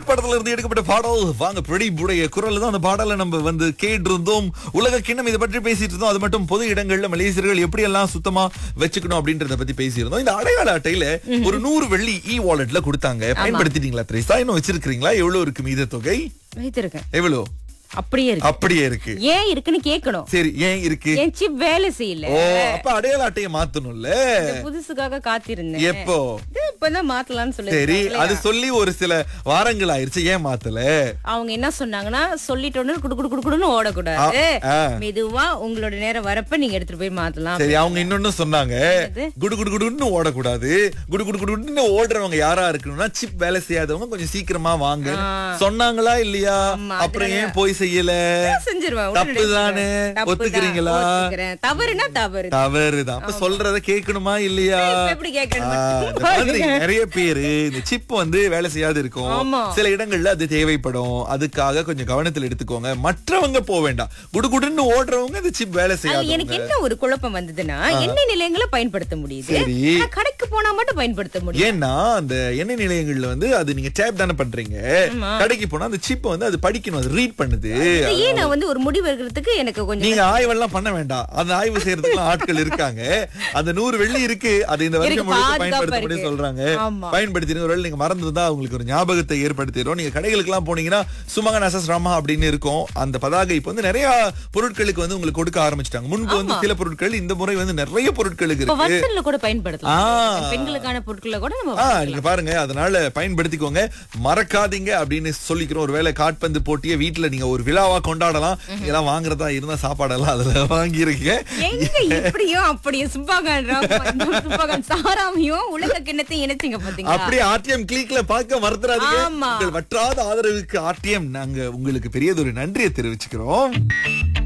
படத்துல இருந்து எடுக்கப்பட்ட பாடல் வாங்க பிரதீபுடைய குரல் தான் அந்த பாடலை நம்ம வந்து கேட்டிருந்தோம் உலக கிண்ணம் இதை பற்றி பேசிட்டு இருந்தோம் அது மட்டும் பொது இடங்கள்ல மலேசியர்கள் எப்படி எல்லாம் சுத்தமா வச்சுக்கணும் அப்படின்றத பத்தி பேசியிருந்தோம் இந்த அடையாள அட்டையில ஒரு நூறு வெள்ளி இ வாலெட்ல கொடுத்தாங்க பயன்படுத்திட்டீங்களா திரேசா இன்னும் வச்சிருக்கீங்களா எவ்வளவு இருக்கு மீத தொகை வைத்திருக்கேன் எவ்வளவு அப்படியே இருக்கு அப்படியே இருக்கு ஏன் இருக்குன்னு கேட்கணும் சரி ஏன் இருக்கு என் சிப் வேலை செய்யல ஓ அப்ப அடையாள அட்டையை மாத்தணும்ல இந்த புதுசுக்காக காத்திருந்தேன் எப்போ இது இப்பதான் மாத்தலாம்னு சொல்லி சரி அது சொல்லி ஒரு சில வாரங்கள் ஆயிருச்சு ஏன் மாத்தல அவங்க என்ன சொன்னாங்கன்னா சொல்லிட்டோன்னு குடு குடு குடு குடுன்னு ஓடக்கூடாது ஆ. மெதுவா உங்களோட நேரம் வரப்ப நீங்க எடுத்துட்டு போய் மாத்தலாம் சரி அவங்க இன்னொன்னு சொன்னாங்க என்னது? குடு குடு குடுன்னு ஓடக்கூடாது குடு குடு குடுன்னு ஓடுறவங்க யாரா இருக்கணும்னா சிப் வேலை செய்யாதவங்க கொஞ்சம் சீக்கிரமா வாங்க சொன்னாங்களா இல்லையா ஆமா, அப்புறம் ஏன் போய் செய்யல செஞ்சிருவேன் தப்பு உடனடியா தானே? செஞ்சிருவேன். தப்பு தான். ஒத்துக்கிறீங்களா? ஒத்துக்கிறேன். தவறுனா தவறு தவறுதான் அப்ப சொல்றத கேட்கணுமா இல்லையா இப்ப எப்படி கேட்கணும்? ஆ, இந்த மாதிரி நிறைய பேரு இந்த சிப் வந்து வேலை செய்யாது இருக்கும் ஆமா. சில இடங்கள்ல அது தேவைப்படும் அதுக்காக கொஞ்சம் கவனத்துல எடுத்துக்கோங்க மற்றவங்க போக வேண்டாம் குடுகுடுன்னு ஓடுறவங்க இந்த சிப் வேலை அது செய்யாது எனக்கு என்ன ஒரு குழப்பம் வந்ததுன்னா எண்ணெய் நிலையங்களை பயன்படுத்த முடியுது சரி. ஆனா கடைக்கு போனா மட்டும் பயன்படுத்த முடியும் ஏன்னா அந்த எண்ணெய் நிலையங்கள்ல வந்து அது நீங்க டேப் தானே பண்றீங்க கடைக்கு போனா அந்த சிப் வந்து அது படிக்கணும் அது ரீட் பண்ணுது இது ஏன் நான் வந்து ஒரு முடிவு எடுக்கிறதுக்கு எனக்கு கொஞ்சம் நீங்க ஆய்வெல்லாம் பண்ண வேண்டாம் அந்த ஆய்வு செய்யறதுக்கு ஆட்கள் இருக்காங்க அந்த நூறு வெள்ளி இருக்கு அது இந்த வருஷம் இருக்கு, முழுக்க பாதுகாப்பா பயன்படுத்தப்படி இருக்கு. சொல்றாங்க ஆமா. பயன்படுத்திருங்க ஒருவேளை நீங்க மறந்துருந்தா உங்களுக்கு ஒரு ஞாபகத்தை ஏற்படுத்திடும் நீங்க கடைகளுக்கு எல்லாம் போனீங்கன்னா சுமகன் அசஸ் ராமா அப்படின்னு இருக்கும் அந்த பதாகை இப்ப வந்து நிறைய பொருட்களுக்கு வந்து உங்களுக்கு கொடுக்க ஆரம்பிச்சிட்டாங்க முன்பு வந்து சில பொருட்கள் இந்த முறை வந்து நிறைய பொருட்களுக்கு இப்ப இருக்கு வசல்ல கூட ஆ. பயன்படுத்தலாம் பெண்களுக்கான பொருட்களை கூட நம்ம ஆ நீங்க பாருங்க அதனால பயன்படுத்திக்கோங்க மறக்காதீங்க அப்படின்னு சொல்லிக்கிறோம் ஒருவேளை காட்பந்து போட்டியை வீட்டுல நீங்க ஒரு விழாவா கொண்டாடலாம் இதெல்லாம் வாங்குறதா இருந்தா சாப்பாடெல்லாம் அதுல வாங்கியிருக்கீங்க எங்க இப்படியும் அப்படியும் சுப்பாகான் சுப்பாகான் சாராமையும் உலக கிண்ணத்தையும் இணைச்சிங்க பாத்தீங்களா அப்படியே ஆர்டிஎம் கிளிக்ல பார்க்க மறந்துடாதீங்க ஆமா. உங்கள் வற்றாத ஆதரவுக்கு ஆர்டிஎம் நாங்க உங்களுக்கு பெரியதொரு நன்றியை தெரிவிச்சுக்கிறோம்